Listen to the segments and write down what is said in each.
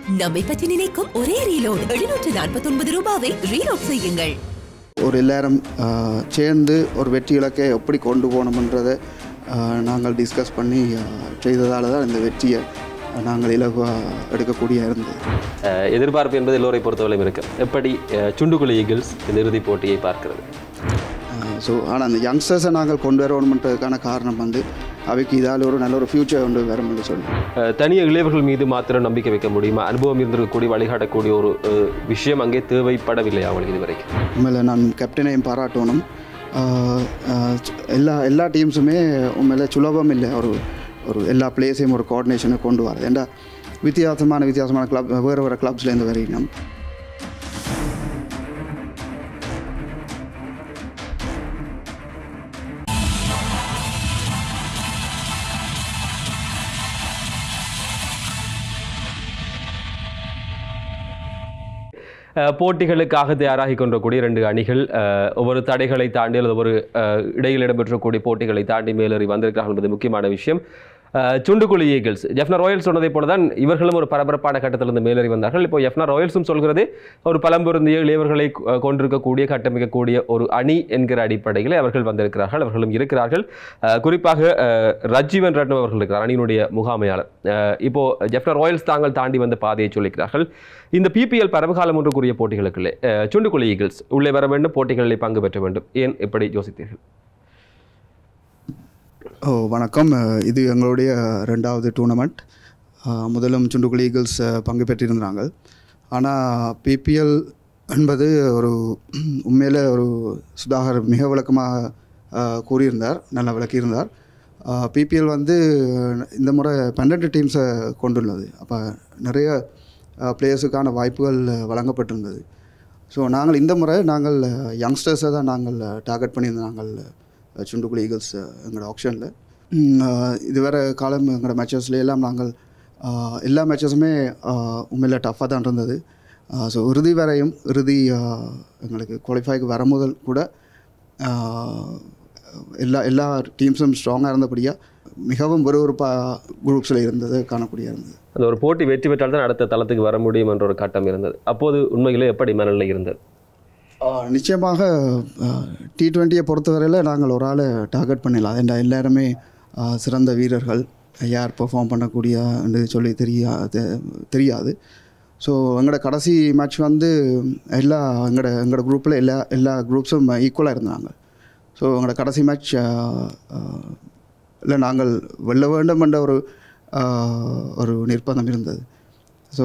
நம்மை பற்றி நினைக்கும் ஒரே ரீலோட் எழுநூற்று நாற்பத்தி ஒன்பது ரூபாவை ரீலோட் செய்யுங்கள் ஒரு எல்லாரும் ஆஹ், சேர்ந்து ஒரு வெற்றி இலக்கை எப்படி கொண்டு போகணுன்றதை ஆஹ், நாங்கள் டிஸ்கஸ் பண்ணி ஆஹ், செய்ததால தான் இந்த வெற்றியை நாங்கள் இலகுவாக எடுக்கக்கூடிய இருந்தது அஹ், எதிர்பார்ப்பு என்பது எல்லோரை பொறுத்தவரையும் இருக்கு எப்படி அஹ், சுண்டுக்குழி ஈகிள்ஸ் இந்த இறுதிப் போட்டியை பார்க்கிறது ஸோ ஆனால் அந்த யங்ஸ்டர்ஸை நாங்கள் கொண்டு வரணுன்றதுக்கான காரணம் வந்து அவைக்கு இதால் ஒரு நல்ல ஒரு ஃப்யூச்சர் கொண்டு வரும்னு சொல்லி அஹ், தனிய இளையவர்கள் மீது மாத்திரம் நம்பிக்கை வைக்க முடியுமா அனுபவம் இருந்திருக்கக்கூடிய வழிகாட்டக்கூடிய ஒரு அஹ், விஷயம் அங்கே தேவைப்படவில்லையா அவங்களுக்கு இதுவரைக்கும் உண்மையில் நான் கேப்டனையும் பாராட்டணும் ஆஹ், ஆஹ், எல்லா எல்லா டீம்ஸுமே உண்மையில் சுலபம் இல்லை ஒரு ஒரு எல்லா பிளேஸையும் ஒரு கோஆர்டினேஷனை கொண்டு வரது ஏண்டா வித்தியாசமான வித்தியாசமான கிளப் வேறு வேறு கிளப்ஸ்லேருந்து வரைக்கணும் அஹ், போட்டிகளுக்காக தயாராகி கொண்டிருக்கக்கூடிய ரெண்டு அணிகள் அஹ், ஒவ்வொரு தடைகளை தாண்டி அல்லது ஒரு அஹ், இடையில் இடம்பெற்றக்கூடிய போட்டிகளை தாண்டி மேலேறி வந்திருக்கிறார்கள் என்பது முக்கியமான விஷயம் அஹ், சுண்டுக்குழி ஈகிள்ஸ் ஜெஃப்னா ராயல்ஸ் சொன்னதை போல தான் இவர்களும் ஒரு பரபரப்பான கட்டத்திலிருந்து மேலேறி வந்தார்கள் இப்போ ஜெஃப்னா ராயல்ஸும் சொல்கிறது ஒரு பலம் பொருந்திய இளையவர்களை அஹ், கொண்டிருக்கக்கூடிய கட்டமைக்கக்கூடிய ஒரு அணி என்கிற அடிப்படையில் அவர்கள் வந்திருக்கிறார்கள் அவர்களும் இருக்கிறார்கள் அஹ், குறிப்பாக அஹ், ரஜீவன் ரட்னம் அவர்கள் இருக்கிறார் அணியினுடைய முகாமையாளர் அஹ், இப்போ ஜெஃப்னா ராயல்ஸ் தாங்கள் தாண்டி வந்த பாதையை சொல்லிக்கிறார்கள் இந்த பிபிஎல் பரவகாலம் ஒன்று கூறிய போட்டிகளுக்குள்ளே அஹ், சுண்டுக்குழி ஈகிள்ஸ் உள்ளே வர வேண்டும் போட்டிகளில் பங்கு பெற்ற வேண்டும் ஏன் எப்படி யோசித்தீர்கள் ஓ வணக்கம் அஹ், இது எங்களுடைய ரெண்டாவது டூர்னமெண்ட் அஹ், முதலும் சுண்டுக்குழி ஈகிள்ஸ் அஹ், பங்கு பெற்றிருந்தாங்க ஆனால் பிபிஎல் என்பது ஒரு உண்மையில் ஒரு சுதாகர் மிக விளக்கமாக அஹ், கூறியிருந்தார் நல்லா விளக்கியிருந்தார் பிபிஎல் வந்து இந்த முறை பன்னெண்டு டீம்ஸை கொண்டுள்ளது அப்போ நிறைய பிளேயர்ஸுக்கான வாய்ப்புகள் வழங்கப்பட்டிருந்தது ஸோ நாங்கள் இந்த முறை நாங்கள் யங்ஸ்டர்ஸை தான் நாங்கள் டார்கெட் பண்ணியிருந்தோம் நாங்கள் அஹ், சுண்டுக்குழி ஈகிள்ஸ் அஹ், எங்களோட ஆப்ஷனில் இதுவரை காலம் எங்களோட மேட்சஸ்ல எல்லாம் நாங்கள் அஹ், எல்லா மேட்சஸுமே உண்மையில் டஃப்பாக தான் இருந்தது ஸோ இறுதி வரையும் இறுதி அஹ், எங்களுக்கு குவாலிஃபைக்கு வர முதல் கூட அஹ், எல்லா எல்லா டீம்ஸும் ஸ்ட்ராங்காக இருந்தபடியாக மிகவும் விறுவிறுப்பாக குரூப்ஸில் இருந்தது காணக்கூடிய இருந்தது அந்த ஒரு போட்டி வெற்றி பெற்றால் தான் அடுத்த தளத்துக்கு வர முடியும் என்ற ஒரு கட்டம் இருந்தது அப்போது உண்மையிலே எப்படி மனநிலை இருந்தது ஆஹ் நிச்சயமாக டி டுவெண்ட்டியை பொறுத்தவரையில் நாங்கள் ஒரு ஆளை டார்கெட் பண்ணிடலாம் ஏன்டா எல்லாருமே ஆஹ் சிறந்த வீரர்கள் யார் பெர்ஃபார்ம் பண்ணக்கூடிய சொல்லி தெரியா தெ- தெரியாது ஸோ எங்களோட கடைசி மேட்ச் வந்து எல்லா எங்களோட எங்களோட குரூப்பில் எல்லா எல்லா குரூப்ஸும் ஈக்குவலாக இருந்தாங்க ஸோ எங்களோட கடைசி மேட்ச் இல்லை நாங்கள் வெல்ல வேண்டும் என்ற ஒரு ஆஹ் ஒரு நிர்பந்தம் இருந்தது ஸோ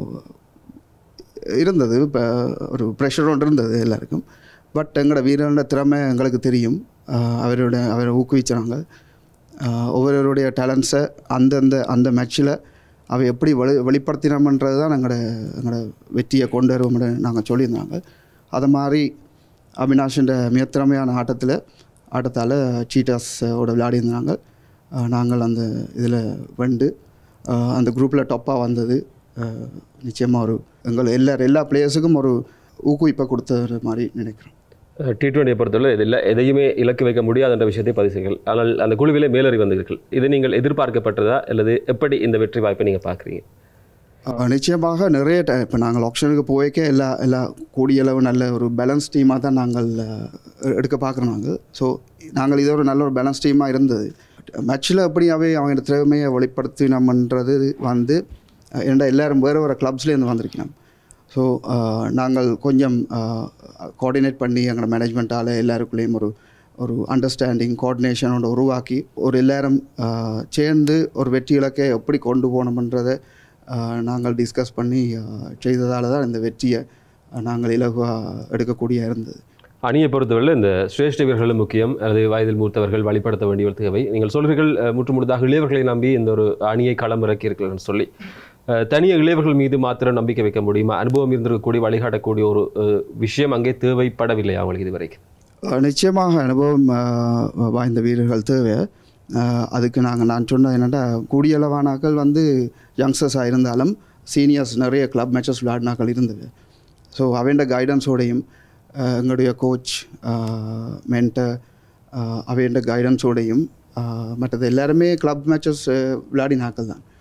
இருந்தது இப்போ ஒரு ப்ரெஷர் ஒன்று இருந்தது எல்லாருக்கும் பட் எங்களோட வீரனோட திறமை எங்களுக்கு தெரியும் ஆஹ் அவரோட அவரை ஊக்குவிச்சாங்க ஆஹ் ஒவ்வொருவருடைய டேலண்ட்ஸை அந்தந்த அந்த மேட்ச்சில் அவை எப்படி வெளி வெளிப்படுத்தினோம்ன்றது தான் எங்களோட எங்களோட வெற்றியை கொண்டு வருவோம்னு நாங்கள் சொல்லியிருந்தாங்க அது மாதிரி அவினாஷின்ற மிக திறமையான ஆட்டத்தில் ஆட்டத்தால் சீட்டர்ஸோட விளையாடியிருந்தாங்க ஆஹ் நாங்கள் அந்த இதில் வெண்டு ஆஹ் அந்த குரூப்பில் டொப்பாக வந்தது நிச்சயமாக ஒரு எங்கள் எல்லா எல்லா பிளேயர்ஸுக்கும் ஒரு ஊக்குவிப்பை கொடுத்த மாதிரி நினைக்கிறோம் டி டுவெண்ட்டியை பொறுத்தவரை இதில் எதையுமே இலக்கு வைக்க முடியாத என்ற விஷயத்தை பதிவு செய்யுங்கள் ஆனால் அந்த குழுவிலே மேலேறி வந்தீர்கள் இது நீங்கள் எதிர்பார்க்கப்பட்டதா அல்லது எப்படி இந்த வெற்றி வாய்ப்பை நீங்கள் பார்க்குறீங்க ஆஹ் நிச்சயமாக நிறைய இப்போ நாங்கள் ஆப்ஷனுக்கு போய்க்க எல்லா எல்லா கூடிய அளவு நல்ல ஒரு பேலன்ஸ் டீமாக தான் நாங்கள் ஆஹ் எ- எடுக்க பார்க்குறோம் நாங்கள் ஸோ நாங்கள் இது ஒரு நல்ல ஒரு பேலன்ஸ் டீமாக இருந்தது மேட்ச்சில் எப்படியாவே அவங்க திறமையை வெளிப்படுத்தினோம்ன்றது வந்து ஆஹ் ஏன்டா எல்லாரும் வேறு வேறு கிளப்ஸ்லேருந்து வந்திருக்கணும் ஸோ நாங்கள் கொஞ்சம் கோஆர்டினேட் பண்ணி எங்களோட மேனேஜ்மெண்ட்டால் எல்லாருக்குள்ளேயும் ஒரு ஒரு அண்டர்ஸ்டாண்டிங் கோஆர்டினேஷனோட உருவாக்கி ஒரு எல்லாரும் ஆஹ் சேர்ந்து ஒரு வெற்றி இலக்கை எப்படி கொண்டு போகணுன்றதை ஆஹ் நாங்கள் டிஸ்கஸ் பண்ணி செய்ததால் தான் இந்த வெற்றியை ஆஹ் நாங்கள் இலகுவாக எடுக்கக்கூடிய இருந்தது அணியை பொறுத்தவரை இந்த சிரேஷ்ட வீரர்களும் முக்கியம் அல்லது வயதில் மூத்தவர்கள் வழிபடுத்த வேண்டிய ஒரு தேவை நீங்கள் சொல்கிறீர்கள் அஹ், முற்று முழுதாக இளையவர்களை நம்பி இந்த ஒரு அணியை களமிறக்கி இருக்கிறீர்கள் சொல்லி அஹ், தனிய இளையவர்கள் மீது மாத்திரம் நம்பிக்கை வைக்க முடியுமா அனுபவம் இருந்திருக்கக்கூடிய வழிகாட்டக்கூடிய ஒரு அஹ், விஷயம் அங்கே தேவைப்படவில்லையா அவங்களுக்கு இதுவரைக்கும் அஹ் நிச்சயமாக அனுபவம் அஹ், வாய்ந்த வீரர்கள் தேவை அஹ், அதுக்கு நாங்கள் நான் சொன்னது என்னென்னா கூடிய அளவானாக்கள் வந்து யங்ஸ்டர்ஸாக இருந்தாலும் சீனியர்ஸ் நிறைய கிளப் மேட்சஸ் விளையாடினாக்கள் இருந்தது ஸோ அவண்ட கைடன்ஸோடையும் அஹ், எங்களுடைய கோச் மென்டர் அவைண்ட கைடன்ஸோடையும் மற்றது எல்லாருமே கிளப் மேட்சஸ் விளையாடினாக்கள் தான்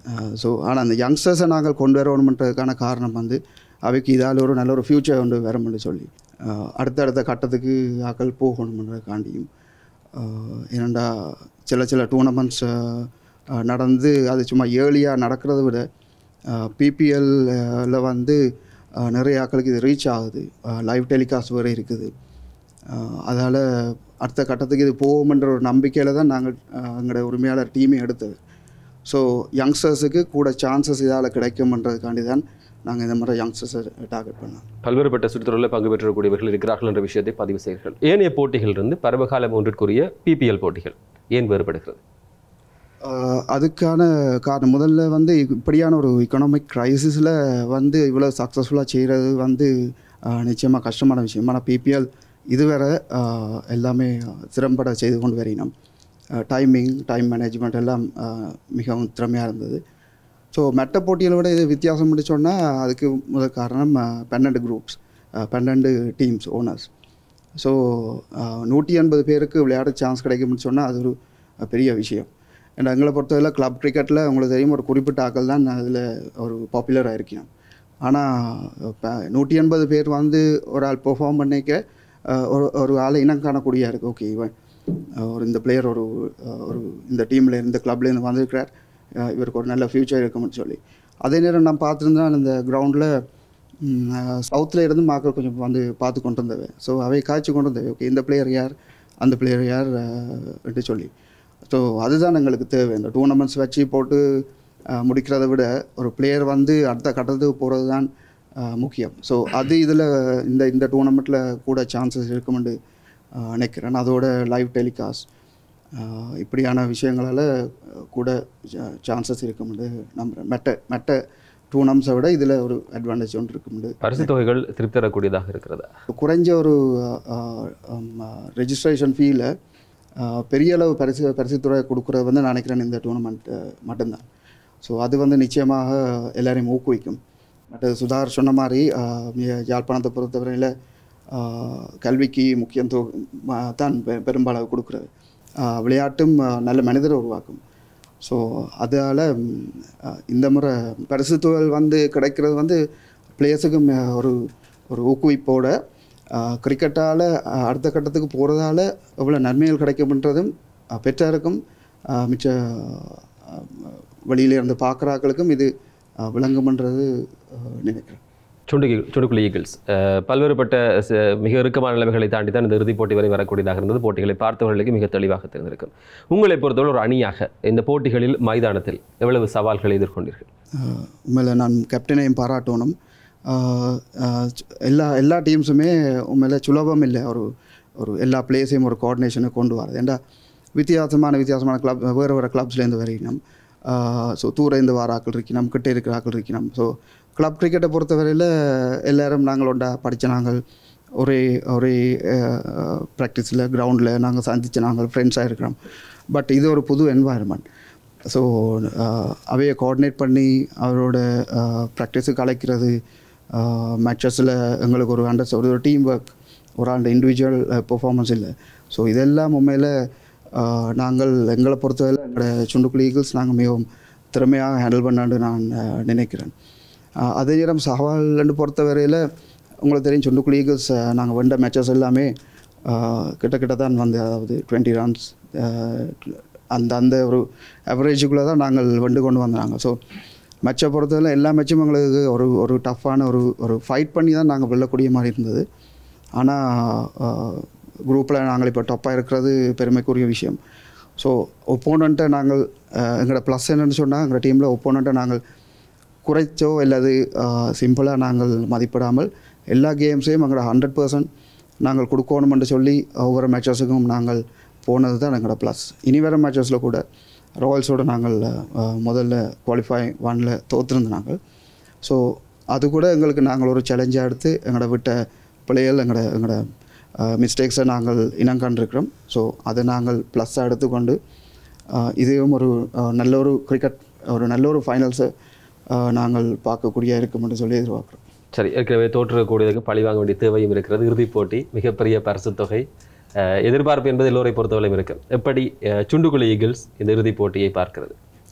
ஸோ ஆனால் அந்த யங்ஸ்டர்ஸை நாங்கள் கொண்டு வரணுன்றதுக்கான காரணம் வந்து அவைக்கு இதால் ஒரு நல்ல ஒரு ஃப்யூச்சர் வந்து வரும்னு சொல்லி அஹ், அடுத்தடுத்த கட்டத்துக்கு ஆக்கள் போகணுன்றதுக்காண்டியும் அஹ், ஏனண்டா சில சில டூர்னமெண்ட்ஸ் நடந்து அது சும்மா ஏர்லியாக நடக்கிறத விட பிபிஎல்ல வந்து அஹ், நிறைய ஆக்களுக்கு இது ரீச் ஆகுது லைவ் டெலிகாஸ்ட் வேறு இருக்குது அதால் அடுத்த கட்டத்துக்கு இது போகும்ன்ற ஒரு நம்பிக்கையில் தான் நாங்கள் அஹ், எங்களோட உரிமையாளர் டீமே எடுத்தது ஸோ யங்ஸ்டர்ஸுக்கு கூட சான்சஸ் இதால் கிடைக்கும்ன்றதுக்காண்டி தான் நாங்கள் இந்த மாதிரி யங்ஸ்டர்ஸை டார்கெட் பண்ணோம் பல்வேறுபட்ட சுற்றுச்சூழலில் பங்கு பெற்றக்கூடியவர்கள் இருக்கிறார்கள் என்ற விஷயத்தை பதிவு செய்கிறீர்கள் ஏனைய போட்டிகளிலிருந்து பருவகாலம் ஒன்றிற்குரிய பிபிஎல் போட்டிகள் ஏன் வேறுபடுகிறது ஆஹ் அதுக்கான காரணம் முதல்ல வந்து இப்படியான ஒரு எக்கனாமிக் க்ரைசிஸில் வந்து இவ்வளோ சக்ஸஸ்ஃபுல்லாக செய்கிறது வந்து நிச்சயமாக கஷ்டமான விஷயம் ஆனால் பிபிஎல் இதுவரை ஆஹ் எல்லாமே திறம்பட செய்து கொண்டு வரினோம் டைமிங் டைம் மேனேஜ்மெண்ட் எல்லாம் ஆஹ் மிகவும் திறமையாக இருந்தது ஸோ மெட்ட போட்டிகளை விட இது வித்தியாசம் பண்ணி சொன்னால் அதுக்கு முதல் காரணம் ஆஹ் பன்னெண்டு குரூப்ஸ் பன்னெண்டு டீம்ஸ் ஓனர்ஸ் ஸோ நூற்றி எண்பது பேருக்கு விளையாட சான்ஸ் கிடைக்கும்னு சொன்னால் அது ஒரு அஹ், பெரிய விஷயம் அண்ட் எங்களை பொறுத்தவரை கிளப் கிரிக்கெட்டில் உங்களுக்கு தெரியும் ஒரு குறிப்பிட்ட ஆக்கள் தான் அதில் ஒரு பாப்புலராக இருக்கணும் ஆனால் இப்போ நூற்றி எண்பது பேர் வந்து ஒரு ஆள் பெர்ஃபார்ம் பண்ணிக்க அஹ், ஒரு ஒரு ஆளை இனம் காணக்கூடியா இருக்குது ஓகே இவன் அஹ், ஒரு இந்த பிளேயர் ஒரு அஹ், ஒரு இந்த டீமில் இந்த கிளப்லேருந்து வந்திருக்கிறார் அஹ், இவருக்கு ஒரு நல்ல ஃப்யூச்சர் இருக்கும்னு சொல்லி அதே நேரம் நான் பார்த்துருந்தா இந்த கிரவுண்டில் சவுத்தில் இருந்து மக்கள் கொஞ்சம் வந்து பார்த்து கொண்டு வந்தவை ஸோ அவை காய்ச்சி கொண்டு வந்தவை ஓகே இந்த பிளேயர் யார் அந்த பிளேயர் யார் அஹ், என்று சொல்லி ஸோ அதுதான் எங்களுக்கு தேவை இந்த டூர்னமெண்ட்ஸ் வச்சு போட்டு அஹ், முடிக்கிறதை விட ஒரு பிளேயர் வந்து அடுத்த கட்டத்துக்கு போகிறது தான் அஹ், முக்கியம் ஸோ அது இதில் இந்த இந்த டூர்னமெண்ட்டில் கூட சான்சஸ் இருக்குமென்று அஹ், நினைக்கிறேன் அதோட லைவ் டெலிகாஸ்ட் இப்படியான விஷயங்களால் கூட சான்சஸ் இருக்குமென்று நம்புகிறேன் மெட்ட மெட்ட டூர்னமெண்ட்ஸை விட இதில் ஒரு அட்வான்டேஜ் ஒன்று இருக்குமென்று பரிசு தொகைகள் திருப்தி தரக்கூடியதாக இருக்கிறதா குறைஞ்ச ஒரு ரெஜிஸ்ட்ரேஷன் ஃபீல பெரிய அளவு பரிசு பரிசுத்துறை கொடுக்குறது வந்து நான் நினைக்கிறேன் இந்த டூர்னமெண்ட் மட்டும்தான் ஸோ அது வந்து நிச்சயமாக எல்லாரையும் ஊக்குவிக்கும் பட் சுதாகர் சொன்ன மாதிரி ஆஹ், யா- யாழ்ப்பாணத்தை பொறுத்தவரையில் ஆஹ், கல்விக்கு முக்கியத்துவம் ஆஹ், தான் பெ- பெரும்பாலும் கொடுக்குறது ஆஹ், விளையாட்டும் ஆஹ், நல்ல மனிதரை உருவாக்கும் ஸோ அதால் இந்த முறை பரிசுத்துவல் வந்து கிடைக்கிறது வந்து பிளேயர்ஸுக்கும் ஒரு ஒரு ஊக்குவிப்போட கிரிக்கெட்டால் அடுத்த கட்டத்துக்கு போகிறதால எவ்வளோ நன்மைகள் கிடைக்கும்ன்றதும் அஹ், பெற்றாருக்கும் அஹ், மிச்ச அஹ், வெளியில இருந்து பார்க்குறாக்களுக்கும் இது அஹ், விளங்கும்ன்றது அஹ், நினைக்கிறேன் சுண்டு சுண்டுக்குழி ஈகிள்ஸ் அஹ், பல்வேறுபட்ட ச- மிக இறுக்கமான நிலைமைகளை தாண்டி தான் இந்த இறுதிப் போட்டி வரை வரக்கூடியதாக இருந்தது போட்டிகளை பார்த்தவர்களுக்கு மிக தெளிவாக தெரிந்திருக்கும் உங்களை பொறுத்தவரை ஒரு அணியாக இந்த போட்டிகளில் மைதானத்தில் எவ்வளவு சவால்களை எதிர்கொண்டீர்கள் அஹ், உண்மையில் நான் கேப்டனையும் பாராட்டணும் அஹ், அஹ், சு- எல்லா எல்லா டீம்ஸுமே உண்மையில் சுலபம் இல்லை ஒரு ஒரு எல்லா பிளேஸையும் ஒரு கோஆர்டினேஷனை கொண்டு வரது ஏண்டா வித்தியாசமான வித்தியாசமான கிளப் வேறு வேறு கிளப்ஸ்லேருந்து வரைக்கணும் ஸோ தூரேந்து வார ஆக்கள் இருக்கணும் கிட்டே இருக்கிற ஆக்கள் இருக்கணும் ஸோ கிளப் கிரிக்கெட்டை பொறுத்தவரையில் எல்லாரும் நாங்கள் ஒண்டா படித்த நாங்கள் ஒரே ஒரே ப்ராக்டிஸில் கிரவுண்டில் நாங்கள் சந்திச்ச நாங்கள் ஃப்ரெண்ட்ஸாக இருக்கிறோம் பட் இது ஒரு புது என்வாயர்மெண்ட் ஸோ அவையை கோஆர்டினேட் பண்ணி அவரோட ப்ராக்டிஸுக்கு அழைக்கிறது மேட்சஸில் எங்களுக்கு ஒரு அண்டர் ஒரு டீம் ஒர்க் ஒரு ஆண்டு இண்டிவிஜுவல் பெர்ஃபார்மன்ஸ் இல்லை ஸோ இதெல்லாம் உண்மையில் ஆஹ், நாங்கள் எங்களை பொறுத்தவரை எங்களோட சுண்டுக்குழி ஈகிள்ஸ் நாங்கள் மிகவும் திறமையாக ஹேண்டில் பண்ணான்னு நான் ஆஹ், நினைக்கிறேன் ஆஹ், அதே நேரம் சவால்னு பொறுத்தவரையில் உங்களுக்கு தெரியும் சுண்டுக்குழி ஈகிள்ஸ் நாங்கள் வெண்ட மேட்சஸ் எல்லாமே ஆஹ், கிட்ட கிட்ட தான் வந்து அதாவது டுவெண்ட்டி ரன்ஸ் அந்த அந்த ஒரு அவரேஜுக்குள்ளே தான் நாங்கள் வெண்டு கொண்டு வந்தாங்க ஸோ மேட்சை பொறுத்தவரை எல்லா மேட்சும் எங்களுக்கு ஒரு ஒரு டஃப்பான ஒரு ஒரு ஃபைட் பண்ணி தான் நாங்கள் வெல்லக்கூடிய மாதிரி இருந்தது ஆனால் குரூப்பில் நாங்கள் இப்போ டப்பாக இருக்கிறது பெருமைக்குரிய விஷயம் ஸோ ஒப்போனண்ட்டை நாங்கள் அஹ், எங்களோட ப்ளஸ் என்னன்னு சொன்னால் எங்களோட டீமில் ஒப்போனண்ட்டை நாங்கள் குறைச்சோ அல்லது சிம்பிளாக நாங்கள் மதிப்பிடாமல் எல்லா கேம்ஸையும் எங்களோட ஹண்ட்ரட் பர்சன்ட் நாங்கள் கொடுக்கணுமென்று சொல்லி ஒவ்வொரு மேட்சஸுக்கும் நாங்கள் போனது தான் எங்களோட ப்ளஸ் இனி வர மேட்சஸில் கூட ராயல்ஸோட நாங்கள் அஹ், முதல்ல குவாலிஃபை ஒனில் தோற்றுருந்தோம் நாங்கள் ஸோ அது கூட எங்களுக்கு நாங்கள் ஒரு சேலஞ்சாக எடுத்து எங்களோட விட்ட பிள்ளைகள் எங்களோட எங்களோட மிஸ்டேக்ஸை நாங்கள் இனம் கண்டிருக்கிறோம் ஸோ அதை நாங்கள் ப்ளஸ்ஸாக எடுத்துக்கொண்டு அஹ், இதுவும் ஒரு அஹ், நல்ல ஒரு கிரிக்கெட் ஒரு நல்ல ஒரு ஃபைனல்ஸை நாங்கள் பார்க்கக்கூடிய இருக்கும்னு சொல்லி எதிர்பார்க்குறோம் சரி ஏற்கனவே தோற்றுக்கூடியதுக்கு பழி வாங்க வேண்டிய தேவையும் இருக்கிறது இறுதிப் போட்டி மிகப்பெரிய பரிசுத் தொகை அஹ், எதிர்பார்ப்பு என்பது எல்லோரை பொறுத்தவரையும் இருக்கு எப்படி அஹ், சுண்டுக்குழி ஈகிள்ஸ் இந்த இறுதிப் போட்டியை பார்க்கிறது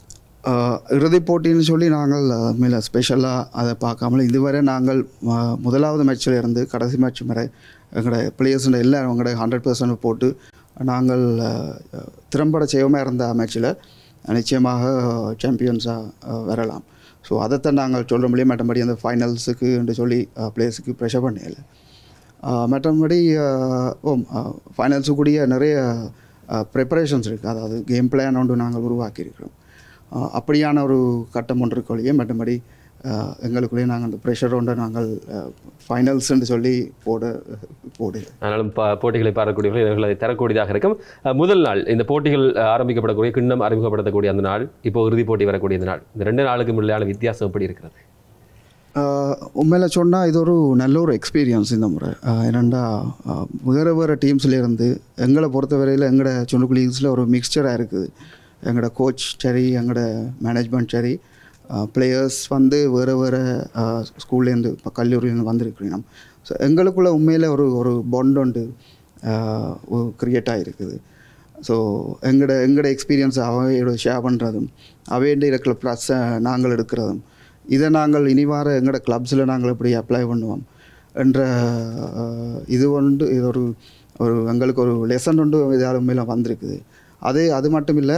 ஆஹ் இறுதிப் போட்டின்னு சொல்லி நாங்கள் மேலே ஸ்பெஷலாக அதை பார்க்காமல் இதுவரை நாங்கள் ஆஹ் முதலாவது மேட்ச்சில் இருந்து கடைசி மேட்ச் வரை எங்களோட பிளேயர்ஸுட எல்லாம் எங்களோட ஹண்ட்ரட் பர்சன்ட் போட்டு நாங்கள் ஆஹ் திறம்பட செய்வோமே இருந்த மேட்ச்சில் நிச்சயமாக சாம்பியன்ஸாக வரலாம் ஸோ அதைத்தான் நாங்கள் சொல்ல முடியும் மற்றபடி அந்த ஃபைனல்ஸுக்கு என்று சொல்லி பிளேயர்ஸுக்கு ப்ரெஷர் பண்ணல ஆஹ் மற்றபடி ஆஹ் ஓ ஃபைனல்ஸுக்குரிய நிறைய ப்ரிப்பரேஷன்ஸ் இருக்குது அதாவது கேம் பிளான் ஒன்று நாங்கள் உருவாக்கியிருக்கிறோம் ஆஹ் அப்படியான ஒரு கட்டம் ஒன்று இருக்கொழிய மற்றபடி ஆஹ் எங்களுக்குள்ளேயே நாங்கள் அந்த ப்ரெஷர் ஒன்றை நாங்கள் ஃபைனல்ஸ்ன்னு சொல்லி போட போடு ஆனாலும் ப- போட்டிகளை பார்க்கக்கூடியவர்கள் இவர்கள் அதை தரக்கூடியதாக இருக்கும் அஹ், முதல் நாள் இந்த போட்டிகள் அஹ், ஆரம்பிக்கப்படக்கூடிய கிண்ணம் அறிமுகப்படுத்தக்கூடிய அந்த நாள் இப்போ இறுதிப் போட்டி வரக்கூடிய இந்த நாள் இந்த ரெண்டு நாளுக்கு முன்னாடி வித்தியாசம் எப்படி இருக்கிறது உண்மையில் சொன்னால் இது ஒரு நல்ல ஒரு எக்ஸ்பீரியன்ஸ் இந்த முறை ஆஹ் என்னென்னா ஆஹ் வேறு வேறு டீம்ஸ்லேருந்து எங்களை பொறுத்தவரையில் எங்களோட சுண்டுக்கு லீக்ஸில் ஒரு மிக்சராக இருக்குது எங்களோட கோச் சரி எங்களோட மேனேஜ்மெண்ட் சரி பிளேயர்ஸ் வந்து வேறு வேறு ஸ்கூல்லேருந்து இப்போ கல்லூரியிலேருந்து வந்திருக்கிறீங்க ஸோ எங்களுக்குள்ள உண்மையில் ஒரு ஒரு பாண்ட் ஒன்று க்ரியேட் ஆகிருக்குது ஸோ எங்களோட எங்களோட எக்ஸ்பீரியன்ஸ் அவையோட ஷேர் பண்ணுறதும் அவையோட இருக்கிற ப்ளஸ்ஸை நாங்கள் எடுக்கிறதும் இதை நாங்கள் இனி வார எங்களோட கிளப்ஸில் நாங்கள் எப்படி அப்ளை பண்ணுவோம் என்ற அஹ், இது ஒன்று இது ஒரு ஒரு எங்களுக்கு ஒரு லெசன் ஒன்று இதால் உண்மையில் வந்திருக்குது அது அது மட்டும் இல்லை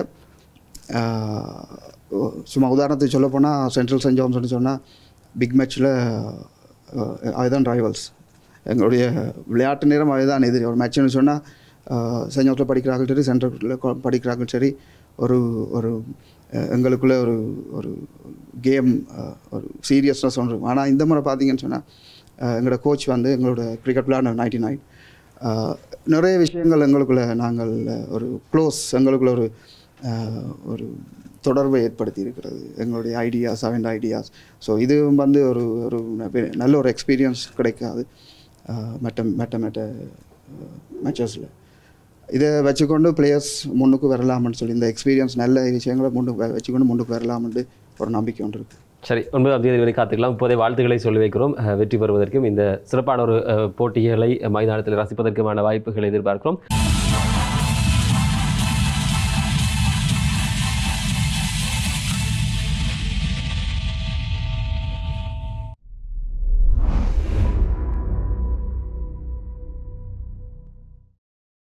சும்மா உதாரணத்துக்கு சொல்ல போனால் சென்ட்ரல் சென்ட் ஜான்ஸ்னு சொன்னால் பிக் மேட்ச்சில் அதுதான் ரைவல்ஸ் எங்களுடைய விளையாட்டு நேரம் அதுதான் எதிரி ஒரு மேட்ச்னு சொன்னால் சென்ட் ஜான்ஸில் படிக்கிறார்கள் சரி சென்ட்ரலில் படிக்கிறார்கள் சரி ஒரு ஒரு அஹ், எங்களுக்குள்ள ஒரு ஒரு கேம் ஒரு சீரியஸ்னஸ் ஒன்று இருக்கும் ஆனால் இந்த முறை பார்த்தீங்கன்னு சொன்னால் எங்களோட கோச் வந்து எங்களோட கிரிக்கெட் விளையாட நைன்டி நைன் நிறைய விஷயங்கள் எங்களுக்குள்ள நாங்கள் ஒரு க்ளோஸ் எங்களுக்குள்ள ஒரு அஹ், ஒரு தொடர்பை ஏற்படுத்தி இருக்கிறது எங்களுடைய ஐடியாஸ் அவன் ஐடியாஸ் ஸோ இது வந்து ஒரு ஒரு ந- நல்ல ஒரு எக்ஸ்பீரியன்ஸ் கிடைக்காது அஹ், மற்ற மற்ற மற்ற மேட்சஸில் இதை வச்சுக்கொண்டு பிளேயர்ஸ் முன்னுக்கு வரலாம்னு சொல்லி இந்த எக்ஸ்பீரியன்ஸ் நல்ல விஷயங்களை முன்னுக்கு வ- வச்சுக்கொண்டு முன்னுக்கு வரலாம்னு ஒரு நம்பிக்கை ஒன்று இருக்குது சரி ஒன்பதாம் தேதி வரை காத்துக்கலாம் இப்போதே வாழ்த்துக்களை சொல்லி வைக்கிறோம் அஹ், வெற்றி பெறுவதற்கும் இந்த சிறப்பான ஒரு அஹ், போட்டிகளை மைதானத்தில் ரசிப்பதற்குமான வாய்ப்புகளை எதிர்பார்க்கிறோம்